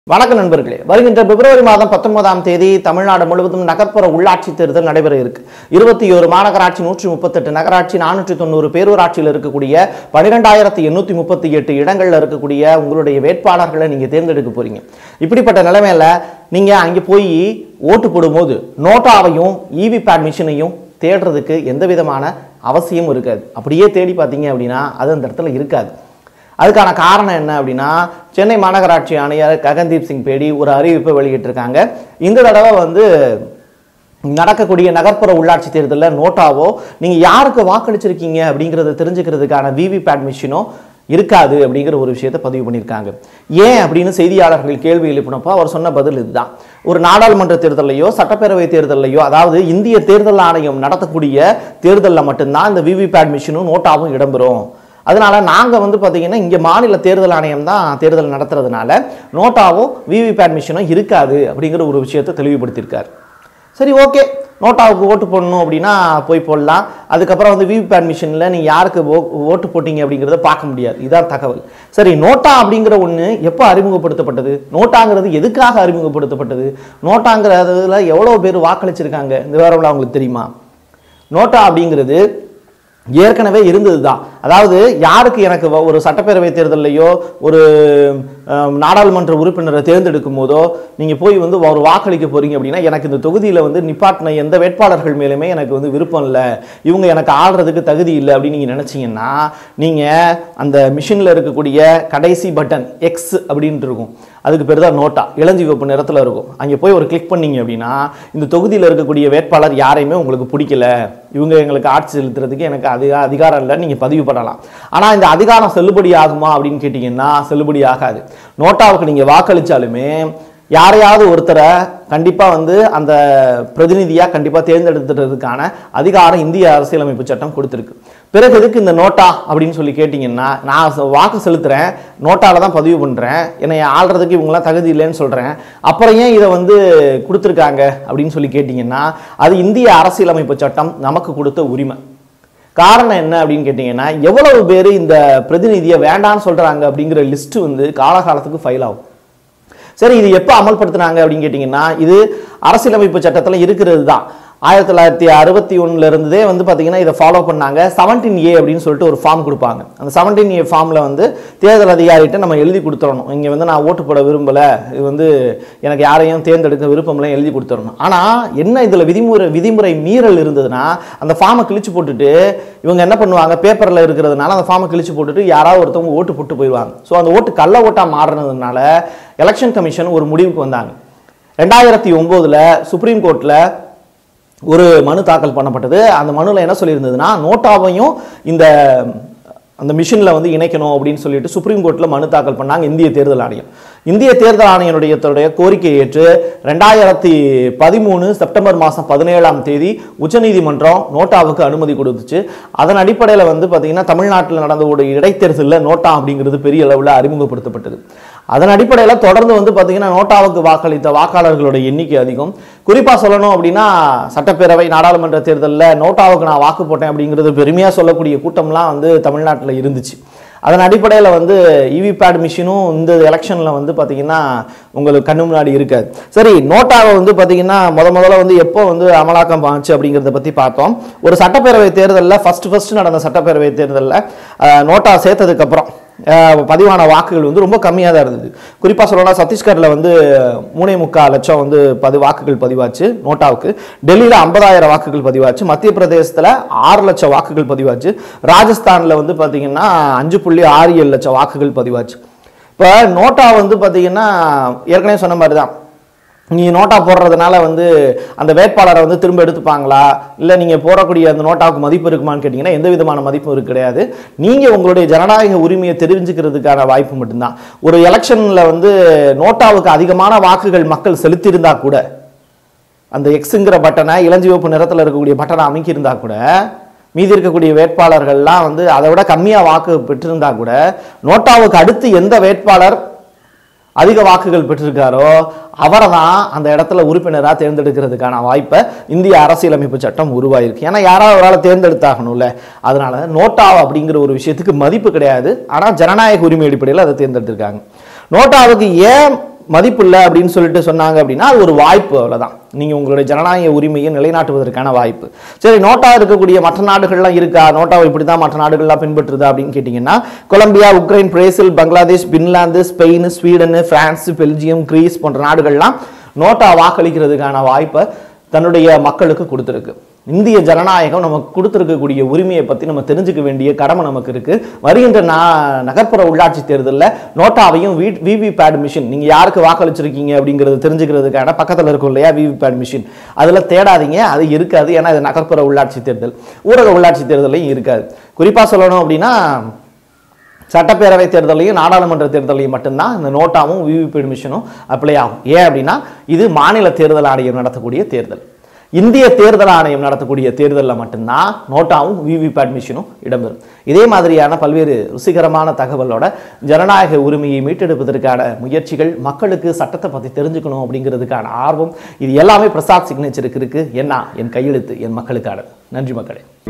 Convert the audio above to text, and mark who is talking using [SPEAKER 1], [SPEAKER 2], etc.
[SPEAKER 1] வணக்கம் நண்பர்களே வருகின்ற பிப்ரவரி மாதம் பத்தொன்பதாம் தேதி தமிழ்நாடு முழுவதும் நகர்ப்புற உள்ளாட்சி தேர்தல் நடைபெற இருக்கு இருபத்தி ஒரு மாநகராட்சி நூற்றி முப்பத்தெட்டு நகராட்சி நானூற்றி தொண்ணூறு பேரூராட்சியில் இருக்கக்கூடிய பன்னிரெண்டாயிரத்தி எண்ணூற்றி முப்பத்தி எட்டு இடங்கள்ல இருக்கக்கூடிய உங்களுடைய வேட்பாளர்களை நீங்க தேர்ந்தெடுக்க போறீங்க இப்படிப்பட்ட நிலைமையில நீங்க அங்கே போய் ஓட்டு போடும்போது நோட்டாவையும் இவி பேட் மிஷினையும் தேடுறதுக்கு எந்த விதமான அவசியமும் இருக்காது அப்படியே தேடி பார்த்தீங்க அப்படின்னா அது அந்த இடத்துல இருக்காது அதுக்கான காரணம் என்ன அப்படின்னா சென்னை மாநகராட்சி ஆணையர் ககன்தீப் சிங் பேடி ஒரு அறிவிப்பை வெளியிட்டிருக்காங்க இந்த தடவை வந்து நடக்கக்கூடிய நகர்ப்புற உள்ளாட்சி தேர்தலில் நோட்டாவோ நீங்கள் யாருக்கு வாக்களிச்சிருக்கீங்க அப்படிங்கிறத தெரிஞ்சுக்கிறதுக்கான விவிபேட் மிஷினோ இருக்காது அப்படிங்கிற ஒரு விஷயத்தை பதிவு பண்ணியிருக்காங்க ஏன் அப்படின்னு செய்தியாளர்கள் கேள்வி எழுப்பினப்போ அவர் சொன்ன பதில் இதுதான் ஒரு நாடாளுமன்ற தேர்தலையோ சட்டப்பேரவை தேர்தலையோ அதாவது இந்திய தேர்தல் ஆணையம் நடத்தக்கூடிய தேர்தலில் மட்டும்தான் இந்த விவிபேட் மிஷினும் நோட்டாவும் இடம்பெறும் அதனால நாங்கள் வந்து பார்த்தீங்கன்னா இங்கே மாநில தேர்தல் ஆணையம் தான் தேர்தல் நடத்துறதுனால நோட்டாவோ விவிபேட் மிஷினோ இருக்காது அப்படிங்கிற ஒரு விஷயத்தை தெளிவுபடுத்தியிருக்காரு சரி ஓகே நோட்டாவுக்கு ஓட்டு போடணும் அப்படின்னா போய் போடலாம் அதுக்கப்புறம் வந்து விவிபேட் மிஷினில் நீங்கள் யாருக்கு ஓ ஓட்டு போட்டீங்க அப்படிங்கிறத பார்க்க முடியாது இதான் தகவல் சரி நோட்டா அப்படிங்கிற ஒன்று எப்போ அறிமுகப்படுத்தப்பட்டது நோட்டாங்கிறது எதுக்காக அறிமுகப்படுத்தப்பட்டது நோட்டாங்கிறதுல எவ்வளோ பேர் வாக்களிச்சிருக்காங்க இந்த விவரம்லாம் உங்களுக்கு தெரியுமா நோட்டா அப்படிங்கிறது ஏற்கனவே இருந்தது தான் அதாவது யாருக்கு எனக்கு வ- ஒரு சட்டப்பேரவை தேர்தல்லையோ ஒரு அஹ், நாடாளுமன்ற உறுப்பினரை தேர்ந்தெடுக்கும் போதோ நீங்கள் போய் வந்து ஒரு வாக்களிக்க போறீங்க அப்படின்னா எனக்கு இந்த தொகுதியில் வந்து நிப்பாட்டின எந்த வேட்பாளர்கள் மேலுமே எனக்கு வந்து விருப்பம் இல்லை இவங்க எனக்கு ஆள்றதுக்கு தகுதி இல்லை அப்படின்னு நீங்கள் நினச்சிங்கன்னா நீங்கள் அந்த மிஷினில் இருக்கக்கூடிய கடைசி பட்டன் எக்ஸ் அப்படின்ட்டு இருக்கும் அதுக்கு பேர் தான் நோட்டா இளஞ்சிவப்பு நிறத்தில் இருக்கும் அங்கே போய் ஒரு கிளிக் பண்ணீங்க அப்படின்னா இந்த தொகுதியில் இருக்கக்கூடிய வேட்பாளர் யாரையுமே உங்களுக்கு பிடிக்கல இவங்க எங்களுக்கு ஆட்சி செலுத்துறதுக்கு எனக்கு அதிக அதிகாரம் இல்லை நீங்கள் பதிவு பண்ணலாம் ஆனால் இந்த அதிகாரம் செல்லுபடி ஆகுமா அப்படின்னு கேட்டிங்கன்னா செல்லுபடி ஆகாது நோட்டாவுக்கு நீங்கள் வாக்களிச்சாலுமே யாரையாவது ஒருத்தரை கண்டிப்பாக வந்து அந்த பிரதிநிதியாக கண்டிப்பாக தேர்ந்தெடுத்துறதுக்கான அதிகாரம் இந்திய அரசியலமைப்பு சட்டம் கொடுத்துருக்கு பிறகு எதுக்கு இந்த நோட்டா அப்படின்னு சொல்லி கேட்டிங்கன்னா நான் ச- வாக்கு செலுத்துகிறேன் நோட்டாவில் தான் பதிவு பண்ணுறேன் என்னை ஆள்றதுக்கு இவங்களாம் தகுதி இல்லைன்னு சொல்கிறேன் அப்புறம் ஏன் இதை வந்து கொடுத்துருக்காங்க அப்படின்னு சொல்லி கேட்டிங்கன்னா அது இந்திய அரசியலமைப்பு சட்டம் நமக்கு கொடுத்த உரிமை காரணம் என்ன அப்படின்னு கேட்டிங்கன்னா எவ்வளவு பேர் இந்த பிரதிநிதியை வேண்டான்னு சொல்கிறாங்க அப்படிங்கிற லிஸ்ட்டு வந்து காலகாலத்துக்கு ஃபைல் ஆகும் சரி இது எப்போ அமல்படுத்துனாங்க அப்படின்னு கேட்டிங்கன்னா இது அரசியலமைப்பு சட்டத்தில் இருக்கிறது தான் ஆயிரத்தி தொள்ளாயிரத்தி அறுபத்தி ஒண்ணுல இருந்ததே வந்து பார்த்தீங்கன்னா இதை ஃபாலோ பண்ணாங்க செவன்டீன் ஏ அப்படின்னு சொல்லிட்டு ஒரு ஃபார்ம் கொடுப்பாங்க அந்த செவன்டீன் ஏ ஃபார்மில் வந்து தேர்தல் அதிகாரிகிட்ட நம்ம எழுதி கொடுத்துடணும் இங்கே வந்து நான் ஓட்டு போட விரும்பலை இது வந்து எனக்கு யாரையும் தேர்ந்தெடுக்க விருப்பம்லாம் எழுதி கொடுத்துடணும் ஆனால் என்ன இதில் விதிமுறை விதிமுறை மீறல் இருந்ததுன்னா அந்த ஃபார்மை கிழிச்சு போட்டுட்டு இவங்க என்ன பண்ணுவாங்க பேப்பரில் இருக்கிறதுனால அந்த ஃபார்மை கிழிச்சு போட்டுட்டு யாராவது ஒருத்தவங்க ஓட்டு போட்டு போயிடுவாங்க ஸோ அந்த ஓட்டு கள்ள ஓட்டாக மாறினதுனால எலெக்ஷன் கமிஷன் ஒரு முடிவுக்கு வந்தாங்க ரெண்டாயிரத்தி ஒம்போதில் சுப்ரீம் கோர்ட்டில் ஒரு மனு தாக்கல் பண்ணப்பட்டது அந்த மனுவில் என்ன சொல்லியிருந்ததுன்னா நோட்டாவையும் இந்த அந்த மிஷினில் வந்து இணைக்கணும் அப்படின்னு சொல்லிட்டு சுப்ரீம் கோர்ட்டில் மனு தாக்கல் பண்ணாங்க இந்திய தேர்தல் ஆணையம் இந்திய தேர்தல் ஆணையனுடைய தன்னுடைய கோரிக்கையை ஏற்று ரெண்டாயிரத்தி பதிமூணு செப்டம்பர் மாதம் பதினேழாம் தேதி உச்சநீதிமன்றம் நோட்டாவுக்கு அனுமதி கொடுத்துச்சு அதன் அடிப்படையில் வந்து பார்த்தீங்கன்னா தமிழ்நாட்டில் நடந்த ஒரு இடைத்தேர்தலில் நோட்டா அப்படிங்கிறது பெரிய அளவில் அறிமுகப்படுத்தப்பட்டது அதன் அடிப்படையில் தொடர்ந்து வந்து பார்த்தீங்கன்னா நோட்டாவுக்கு வாக்களித்த வாக்காளர்களோட எண்ணிக்கை அதிகம் குறிப்பாக சொல்லணும் அப்படின்னா சட்டப்பேரவை நாடாளுமன்ற தேர்தலில் நோட்டாவுக்கு நான் வாக்கு போட்டேன் அப்படிங்கிறது பெருமையாக சொல்லக்கூடிய கூட்டம்லாம் வந்து தமிழ்நாட்டில் இருந்துச்சு அதன் அடிப்படையில் வந்து இவிபேட் மிஷினும் இந்த எலெக்ஷனில் வந்து பார்த்தீங்கன்னா உங்களுக்கு கண்ணு முன்னாடி இருக்காது சரி நோட்டாவை வந்து பார்த்தீங்கன்னா முத முதல்ல வந்து எப்போ வந்து அமலாக்கம் ஆச்சு அப்படிங்கிறத பற்றி பார்த்தோம் ஒரு சட்டப்பேரவை தேர்தலில் ஃபர்ஸ்ட் ஃபர்ஸ்ட் நடந்த சட்டப்பேரவை தேர்தலில் அஹ், நோட்டா சேர்த்ததுக்கப்புறம் அஹ், பதிவான வாக்குகள் வந்து ரொம்ப கம்மியாக தான் இருந்தது குறிப்பாக சொல்லணும்னா சத்தீஸ்கரில் வந்து மூணே முக்கால் லட்சம் வந்து பதி வாக்குகள் பதிவாச்சு நோட்டாவுக்கு டெல்லியில் ஐம்பதாயிரம் வாக்குகள் பதிவாச்சு மத்திய பிரதேசத்தில் ஆறு லட்சம் வாக்குகள் பதிவாச்சு ராஜஸ்தானில் வந்து பார்த்தீங்கன்னா அஞ்சு புள்ளி ஆறு ஏழு லட்சம் வாக்குகள் பதிவாச்சு இப்போ நோட்டா வந்து பார்த்தீங்கன்னா ஏற்கனவே சொன்ன மாதிரி தான் நீ நோட்டா போடுறதுனால வந்து அந்த வேட்பாளரை வந்து திரும்ப எடுத்துப்பாங்களா இல்லை நீங்கள் போடக்கூடிய அந்த நோட்டாவுக்கு மதிப்பு இருக்குமான்னு கேட்டிங்கன்னா எந்த விதமான மதிப்பும் இருக்கு கிடையாது நீங்கள் உங்களுடைய ஜனநாயக உரிமையை தெரிஞ்சுக்கிறதுக்கான வாய்ப்பு மட்டும்தான் ஒரு எலெக்ஷனில் வந்து நோட்டாவுக்கு அதிகமான வாக்குகள் மக்கள் செலுத்தியிருந்தா கூட அந்த எக்ஸுங்கிற பட்டனை இளஞ்சிவப்பு நிறத்தில் இருக்கக்கூடிய பட்டனை அமைக்கியிருந்தா கூட மீதி இருக்கக்கூடிய வேட்பாளர்கள்லாம் வந்து அதை விட கம்மியாக வாக்கு பெற்றிருந்தா கூட நோட்டாவுக்கு அடுத்து எந்த வேட்பாளர் அதிக வாக்குகள் பெற்றிருக்காரோ அவரை தான் அந்த இடத்துல உறுப்பினராக தேர்ந்தெடுக்கிறதுக்கான வாய்ப்பை இந்திய அரசியலமைப்பு சட்டம் உருவாயிருக்கு ஏன்னா யாராவது ஒரு ஆளை தேர்ந்தெடுத்தாகணும்ல அதனால நோட்டா அப்படிங்கிற ஒரு விஷயத்துக்கு மதிப்பு கிடையாது ஆனால் ஜனநாயக உரிமை அடிப்படையில் அதை தேர்ந்தெடுத்திருக்காங்க நோட்டாவுக்கு ஏன் மதிப்பு இல்லை அப்படின்னு சொல்லிட்டு சொன்னாங்க அப்படின்னா அது ஒரு வாய்ப்பு அவ்வளவுதான் நீங்க உங்களுடைய ஜனநாயக உரிமையை நிலைநாட்டுவதற்கான வாய்ப்பு சரி நோட்டா இருக்கக்கூடிய மற்ற நாடுகள்லாம் இருக்கா நோட்டாவை இப்படி தான் மற்ற நாடுகள்லாம் பின்பற்றுதா அப்படின்னு கேட்டிங்கன்னா Colombia Ukraine Brazil Bangladesh Finland Spain Sweden France Belgium Greece போன்ற நாடுகள்லாம் நோட்டா வாக்களிக்கிறதுக்கான வாய்ப்பை தன்னுடைய மக்களுக்கு கொடுத்துருக்கு இந்திய ஜனநாயகம் நமக்கு கொடுத்துருக்கக்கூடிய உரிமையை பற்றி நம்ம தெரிஞ்சுக்க வேண்டிய கடமை நமக்கு இருக்கு வருகின்ற நா நகர்ப்புற உள்ளாட்சி தேர்தலில் நோட்டாவையும் வி விவிபேட் மிஷின் நீங்கள் யாருக்கு வாக்களிச்சிருக்கீங்க அப்படிங்கிறது தெரிஞ்சுக்கிறதுக்கான பக்கத்தில் இருக்கும் இல்லையா விவிபேட் மிஷின் அதில் தேடாதீங்க அது இருக்காது ஏன்னா இது நகர்ப்புற உள்ளாட்சி தேர்தல் ஊரக உள்ளாட்சி தேர்தலையும் இருக்காது குறிப்பாக சொல்லணும் அப்படின்னா சட்டப்பேரவை தேர்தலையும் நாடாளுமன்ற தேர்தலையும் மட்டும்தான் இந்த நோட்டாவும் விவிபேட் மிஷினும் அப்ளை ஆகும் ஏன் அப்படின்னா இது மாநில தேர்தல் ஆணையம் நடத்தக்கூடிய தேர்தல் இந்திய தேர்தல் ஆணையம் நடத்தக்கூடிய தேர்தலில் மட்டும்தான் நோட்டாவும் விவிபேட் மிஷினும் இடம்பெறும் இதே மாதிரியான பல்வேறு ருசிகரமான தகவலோட ஜனநாயக உரிமையை மீட்டெடுப்பதற்கான முயற்சிகள் மக்களுக்கு சட்டத்தை பற்றி தெரிஞ்சுக்கணும் அப்படிங்கிறதுக்கான ஆர்வம் இது எல்லாமே பிரசாத் சிக்னேச்சருக்கு இருக்கு என்ன என் கையெழுத்து என் மக்களுக்கான நன்றி மக்களே